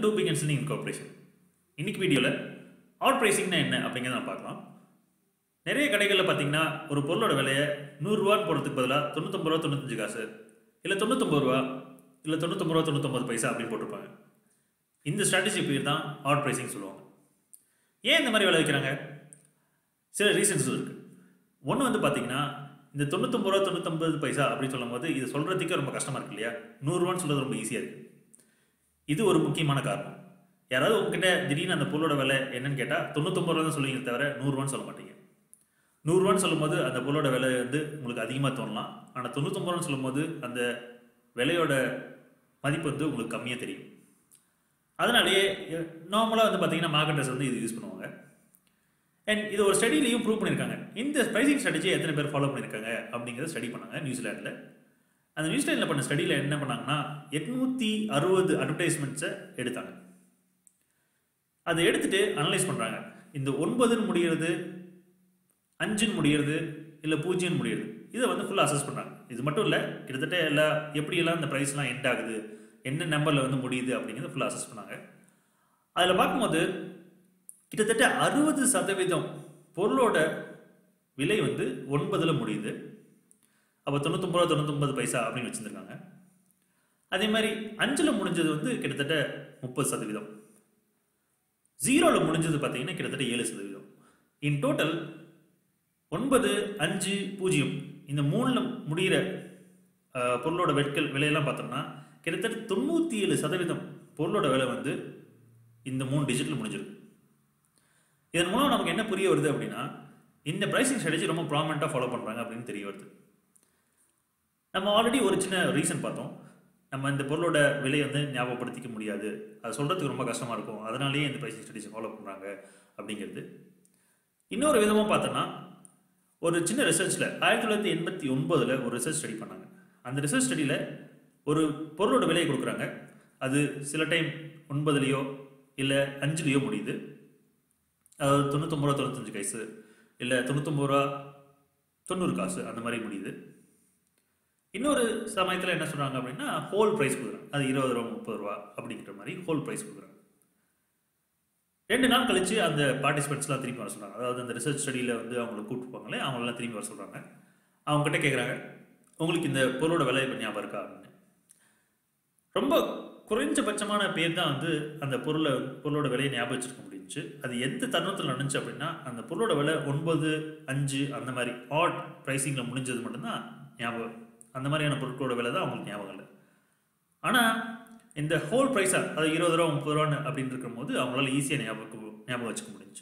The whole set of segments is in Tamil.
to big and chilling corporation இன்னைக்கு வீடியோவில் அவுட் ப்ரைஸிங்னா என்ன அப்படிங்கிறத நம்ம பார்க்கலாம் நிறைய கடைகளில் பார்த்தீங்கன்னா ஒரு பொருளோட விலையை நூறுரூவான்னு போடுறதுக்கு பதிலாக தொண்ணூத்தொம்பது ரூபா தொண்ணூத்தஞ்சு காசு இல்லை தொண்ணூத்தொம்பது ரூபா இல்லை தொண்ணூத்தொம்பது ரூபா தொண்ணூத்தொம்பது பைசா அப்படின்னு போட்டிருப்பாங்க இந்த ஸ்ட்ராட்டஜி பேர் தான் அவுட் ப்ரைஸிங் சொல்லுவாங்க ஏன் இந்த மாதிரி விலை வைக்கிறாங்க சில ரீசன்ஸ் இருக்குது ஒன்று வந்து பார்த்தீங்கன்னா இந்த தொண்ணூத்தொம்பது ரூபா தொண்ணூத்தொம்பது பைசா அப்படின்னு சொல்லும் போது இது சொல்கிறதுக்கே ரொம்ப கஷ்டமாக இருக்கு இல்லையா நூறுரூவான்னு சொல்கிறது ரொம்ப ஈஸியாக இருக்குது இது ஒரு முக்கியமான காரணம் யாராவது உங்ககிட்ட திடீர்னு அந்த பொருளோட விலை என்னன்னு கேட்டால் தொண்ணூத்தொம்பது ரூபா தான் சொல்லுவீங்க தவிர நூறுரூவான்னு சொல்ல மாட்டீங்க நூறுரூவான்னு சொல்லும்போது அந்த பொருளோட விலை வந்து உங்களுக்கு அதிகமாக தோணலாம் ஆனால் தொண்ணூத்தொம்பது ரூபான்னு சொல்லும்போது அந்த விலையோட மதிப்பு வந்து உங்களுக்கு கம்மியாக தெரியும் அதனாலேயே நார்மலாக வந்து பார்த்தீங்கன்னா மார்க்கெட்டர்ஸ் வந்து இது யூஸ் பண்ணுவாங்க அண்ட் இது ஒரு ஸ்டடிலையும் ப்ரூவ் பண்ணியிருக்காங்க இந்த ப்ரைசிங் ஸ்ட்ராட்டஜி எத்தனை பேர் ஃபாலோ பண்ணியிருக்காங்க அப்படிங்கிறத ஸ்டடி பண்ணாங்க நியூசிலாண்டில் அந்த நியூசிலாண்டில் பண்ண ஸ்டடியில் என்ன பண்ணாங்கன்னா எட்நூற்றி அறுபது அட்வர்டைஸ்மெண்ட்ஸை எடுத்தாங்க அதை எடுத்துட்டு அனலைஸ் பண்ணுறாங்க இந்த ஒன்பதுன்னு முடிகிறது அஞ்சுன்னு முடிகிறது இல்லை பூஜ்ஜியம்னு முடிகிறது இதை வந்து ஃபுல்லாக அசஸ் பண்ணுறாங்க இது மட்டும் இல்லை கிட்டத்தட்ட எல்லா எப்படியெல்லாம் இந்த ப்ரைஸ்லாம் எண்ட் ஆகுது என்ன நம்பரில் வந்து முடியுது அப்படிங்கிறத ஃபுல்லாக அசஸ் பண்ணாங்க அதில் பார்க்கும்போது கிட்டத்தட்ட அறுபது சதவீதம் பொருளோட விலை வந்து ஒன்பதில் முடியுது அப்போ தொண்ணூத்தொம்பது ரூபா தொண்ணூத்தொம்பது பைசா அப்படின்னு வச்சுருந்துருக்காங்க அதே மாதிரி அஞ்சில் முடிஞ்சது வந்து கிட்டத்தட்ட முப்பது சதவீதம் ஜீரோவில் முடிஞ்சது பார்த்தீங்கன்னா கிட்டத்தட்ட ஏழு சதவீதம் இன் டோட்டல் ஒன்பது அஞ்சு பூஜ்ஜியம் இந்த மூணில் முடிகிற அஹ், பொருளோட வெட்கள் விலையெல்லாம் பார்த்தோம்னா கிட்டத்தட்ட தொண்ணூற்றி ஏழு சதவீதம் பொருளோட விலை வந்து இந்த மூணு டிஜிட்டில் முடிஞ்சிருக்கு இதன் மூலம் நமக்கு என்ன புரிய வருது அப்படின்னா இந்த ப்ரைசிங் ஸ்ட்ராட்டஜி ரொம்ப ப்ராமினெண்ட்டாக ஃபாலோ பண்ணுறாங்க அப்படின்னு தெரிய வருது நம்ம ஆல்ரெடி ஒரு சின்ன ரீசன் பார்த்தோம் நம்ம இந்த பொருளோட விலையை வந்து ஞாபகப்படுத்திக்க முடியாது அது சொல்கிறதுக்கு ரொம்ப கஷ்டமாக இருக்கும் அதனாலேயே இந்த ப்ரைசிங் ஸ்ட்ராட்டஜி ஃபாலோ பண்ணுறாங்க அப்படிங்கிறது இன்னொரு விதமாக பார்த்தோன்னா ஒரு சின்ன ரிசர்ச்சில் ஆயிரத்தி தொள்ளாயிரத்தி எண்பத்தி ஒன்பதில் ஒரு ரிசர்ச் ஸ்டடி பண்ணாங்க அந்த ரிசர்ச் ஸ்டடியில் ஒரு பொருளோட விலையை கொடுக்குறாங்க அது சில டைம் ஒன்பதுலேயோ இல்லை அஞ்சுலேயோ முடியுது அதாவது தொண்ணூத்தொம்பது ரூபா தொண்ணூத்தஞ்சு காசு இல்லை தொண்ணூத்தொம்பது ரூபா தொண்ணூறு காசு அந்த மாதிரி முடியுது இன்னொரு சமயத்தில் என்ன சொல்கிறாங்க அப்படின்னா ஹோல் ப்ரைஸ் கொடுக்குறாங்க அது இருபது ரூபா முப்பது ரூபா அப்படிங்கிற மாதிரி ஹோல் ப்ரைஸ் கொடுக்குறாங்க ரெண்டு நாள் கழிச்சு அந்த பார்ட்டிசிபெண்ட்ஸ்லாம் திரும்பி வர சொல்கிறாங்க அதாவது அந்த ரிசர்ச் ஸ்டடியில் வந்து அவங்கள கூப்பிட்டுப்பாங்களே அவங்களெல்லாம் திரும்பி வர சொல்கிறாங்க அவங்ககிட்ட கேட்குறாங்க உங்களுக்கு இந்த பொருளோட விலை இப்போ ஞாபகம் இருக்கா அப்படின்னு ரொம்ப குறைஞ்சபட்சமான பேர் தான் வந்து அந்த பொருளை பொருளோட விலையை ஞாபகம் வச்சிருக்க முடிஞ்சுச்சு அது எந்த தருணத்தில் நடந்துச்சு அப்படின்னா அந்த பொருளோட விலை ஒன்பது அஞ்சு அந்த மாதிரி ஆட் ப்ரைஸிங்கில் முடிஞ்சது மட்டும்தான் ஞாபகம் அந்த மாதிரியான பொருட்களோட விலை தான் அவங்களுக்கு ஞாபகம் இல்லை ஆனால் இந்த ஹோல் ப்ரைஸாக அது இருபது ரூபா முப்பது ரூபான்னு அப்படின்னு இருக்கும்போது அவங்களால ஈஸியாக ஞாபகம் ஞாபகம் வச்சுக்க முடிஞ்சுச்சு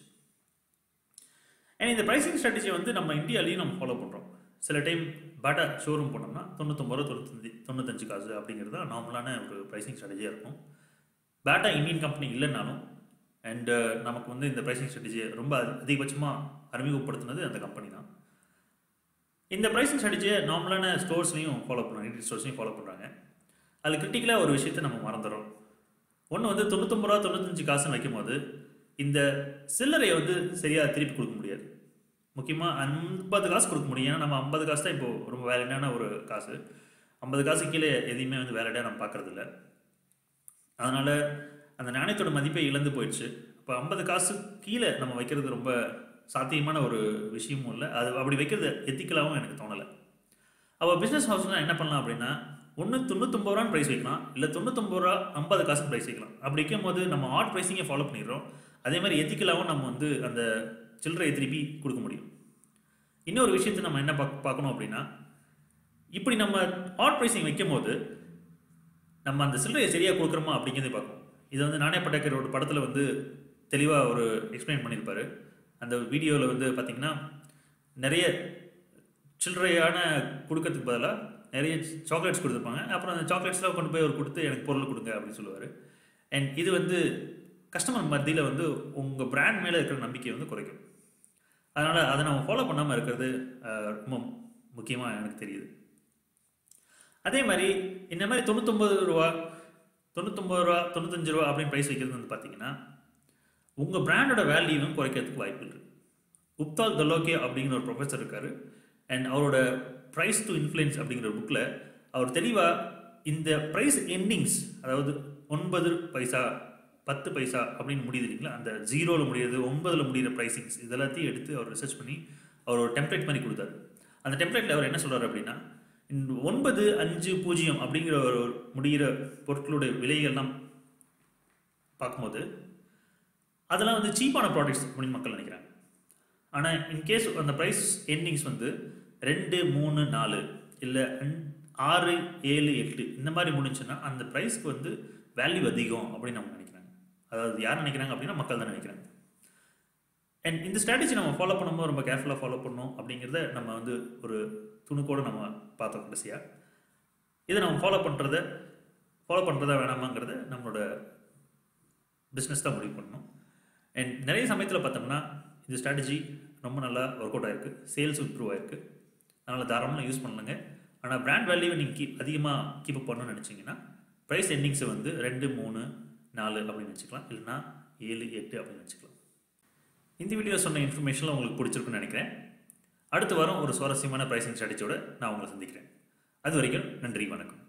அண்ட் இந்த ப்ரைசிங் ஸ்ட்ராட்டஜி வந்து நம்ம இந்தியாலையும் நம்ம ஃபாலோ பண்ணுறோம் சில டைம் பாட்டா ஷோரூம் போனோம்னா தொண்ணூத்தொம்பது ரூபா தொண்ணூத்தஞ்சு தொண்ணூத்தஞ்சு காசு அப்படிங்கிறது தான் நார்மலான ஒரு ப்ரைசிங் ஸ்ட்ராட்டஜியாக இருக்கும் பேட்டா இந்தியன் கம்பெனி இல்லைனாலும் அண்டு நமக்கு வந்து இந்த ப்ரைசிங் ஸ்ட்ராட்டஜியை ரொம்ப அதிகபட்சமாக அறிமுகப்படுத்தினது அந்த கம்பெனி தான் இந்த ப்ரைசிங் ஸ்ட்ராட்டஜியை நார்மலான ஸ்டோர்ஸ்லையும் ஃபாலோ பண்ணுறாங்க ரீட்டைல் ஸ்டோர்ஸ்லையும் ஃபாலோ பண்ணுறாங்க அதில் கிரிட்டிக்கலாக ஒரு விஷயத்தை நம்ம மறந்துடுறோம் ஒன்று வந்து தொண்ணூத்தொம்பது ரூபா தொண்ணூத்தஞ்சு காசுன்னு வைக்கும்போது இந்த சில்லறையை வந்து சரியாக திருப்பி கொடுக்க முடியாது முக்கியமாக ஐம்பது காசு கொடுக்க முடியும் ஏன்னா நம்ம ஐம்பது காசு தான் இப்போது ரொம்ப வேலிடான ஒரு காசு ஐம்பது காசு கீழே எதையுமே வந்து வேலிடாக நம்ம பார்க்குறதில்ல அதனால் அந்த நாணயத்தோட மதிப்பை இழந்து போயிடுச்சு அப்போ ஐம்பது காசு கீழே நம்ம வைக்கிறது ரொம்ப சாத்தியமான ஒரு விஷயமும் இல்லை அது அப்படி வைக்கிறது எத்திக்கலாகவும் எனக்கு தோணலை அப்போ பிஸ்னஸ் ஹவுஸ்னால் என்ன பண்ணலாம் அப்படின்னா ஒன்று தொண்ணூத்தொம்பது ரூபான்னு ப்ரைஸ் வைக்கலாம் இல்லை தொண்ணூத்தொம்பது ரூபா ஐம்பது காசு ப்ரைஸ் வைக்கலாம் அப்படி வைக்கும் போது நம்ம ஆட் ப்ரைஸிங்கை ஃபாலோ பண்ணிடுறோம் அதே மாதிரி எத்திக்கலாகவும் நம்ம வந்து அந்த சில்லறையை திருப்பி கொடுக்க முடியும் இன்னொரு விஷயத்தை நம்ம என்ன பார்க்க பார்க்கணும் அப்படின்னா இப்படி நம்ம ஆட் ப்ரைஸிங் வைக்கும் போது நம்ம அந்த சில்லறையை சரியாக கொடுக்குறோமா அப்படிங்கிறதை பார்க்கணும் இது வந்து நாணய பட்டேக்கரோட படத்தில் வந்து தெளிவாக ஒரு எக்ஸ்பிளைன் பண்ணியிருப்பாரு அந்த வீடியோவில் வந்து பார்த்திங்கன்னா நிறைய சில்லறையான கொடுக்கறதுக்கு பதிலாக நிறைய சாக்லேட்ஸ் கொடுத்துருப்பாங்க அப்புறம் அந்த சாக்லேட்ஸ்லாம் கொண்டு போய் அவர் கொடுத்து எனக்கு பொருள் கொடுங்க அப்படின்னு சொல்லுவார் அண்ட் இது வந்து கஸ்டமர் மத்தியில் வந்து உங்கள் பிராண்ட் மேலே இருக்கிற நம்பிக்கையை வந்து குறைக்கும் அதனால் அதை நம்ம ஃபாலோ பண்ணாமல் இருக்கிறது அஹ், ரொம்ப முக்கியமாக எனக்கு தெரியுது அதே மாதிரி இந்த மாதிரி தொண்ணூத்தொம்பது ரூபா தொண்ணூத்தொம்பது ரூபா தொண்ணூத்தஞ்சு ரூபா அப்படின்னு ப்ரைஸ் வைக்கிறது வந்து பார்த்தீங்கன்னா உங்கள் பிராண்டோட வேல்யூவும் குறைக்கிறதுக்கு வாய்ப்பு இருக்குது உப்தால் தலோகே அப்படிங்கிற ஒரு ப்ரொஃபஸர் இருக்கார் அண்ட் அவரோட ப்ரைஸ் டு இன்ஃப்ளூயன்ஸ் அப்படிங்கிற புக்கில் அவர் தெளிவாக இந்த ப்ரைஸ் எண்டிங்ஸ் அதாவது ஒன்பது பைசா பத்து பைசா அப்படின்னு முடியுது இல்லைங்களா அந்த ஜீரோவில் முடியுது ஒன்பதில் முடியிற ப்ரைசிங்ஸ் இதெல்லாத்தையும் எடுத்து அவர் ரிசர்ச் பண்ணி அவர் ஒரு டெம்ப்ளேட் மாதிரி கொடுத்தாரு அந்த டெம்ப்ளேட்டில் அவர் என்ன சொல்றாரு அப்படின்னா இந்த ஒன்பது அஞ்சு பூஜ்ஜியம் அப்படிங்கிற ஒரு முடிகிற பொருட்களுடைய விலைகள்லாம் பார்க்கும்போது அதெல்லாம் வந்து சீப்பான ப்ராடக்ட்ஸ் அப்படின்னு மக்கள் நினைக்கிறாங்க ஆனால் இன்கேஸ் அந்த ப்ரைஸ் எண்டிங்ஸ் வந்து ரெண்டு மூணு நாலு இல்லை ஆறு ஏழு எட்டு இந்த மாதிரி முடிஞ்சுன்னா அந்த ப்ரைஸ்க்கு வந்து வேல்யூ அதிகம் அப்படின்னு அவங்க நினைக்கிறாங்க அதாவது யார் நினைக்கிறாங்க அப்படின்னா மக்கள் தான் நினைக்கிறாங்க அண்ட் இந்த ஸ்ட்ராட்டஜி நம்ம ஃபாலோ பண்ணும்போது ரொம்ப கேர்ஃபுல்லாக ஃபாலோ பண்ணணும் அப்படிங்கிறத நம்ம வந்து ஒரு துணுக்கோடு நம்ம பார்த்தோம் கடைசியாக இதை நம்ம ஃபாலோ பண்ணுறத ஃபாலோ பண்ணுறதா வேணாமாங்கிறத நம்மளோட பிஸ்னஸ் தான் முடிவு பண்ணணும் அண்ட் நிறைய சமயத்தில் பார்த்தோம்னா இந்த ஸ்ட்ராட்டஜி ரொம்ப நல்லா ஒர்க் அவுட் ஆயிருக்கு சேல்ஸ் இம்ப்ரூவ் ஆயிருக்கு அதனால் தாராளமாக யூஸ் பண்ணுங்க ஆனால் பிராண்ட் வேல்யூவை நீங்கள் கீப் அதிகமாக கீப் அப் பண்ணணும்னு நினச்சிங்கன்னா ப்ரைஸ் எண்டிங்ஸை வந்து ரெண்டு மூணு நாலு அப்படின்னு வச்சுக்கலாம் இல்லைன்னா ஏழு எட்டு அப்படின்னு வச்சுக்கலாம் இந்த வீடியோ சொன்ன இன்ஃபர்மேஷனில் உங்களுக்கு பிடிச்சிருக்குன்னு நினைக்கிறேன் அடுத்த வாரம் ஒரு சுவாரஸ்யமான ப்ரைசிங் ஸ்ட்ராட்டஜியோட நான் உங்களை சந்திக்கிறேன் அது வரைக்கும் நன்றி வணக்கம்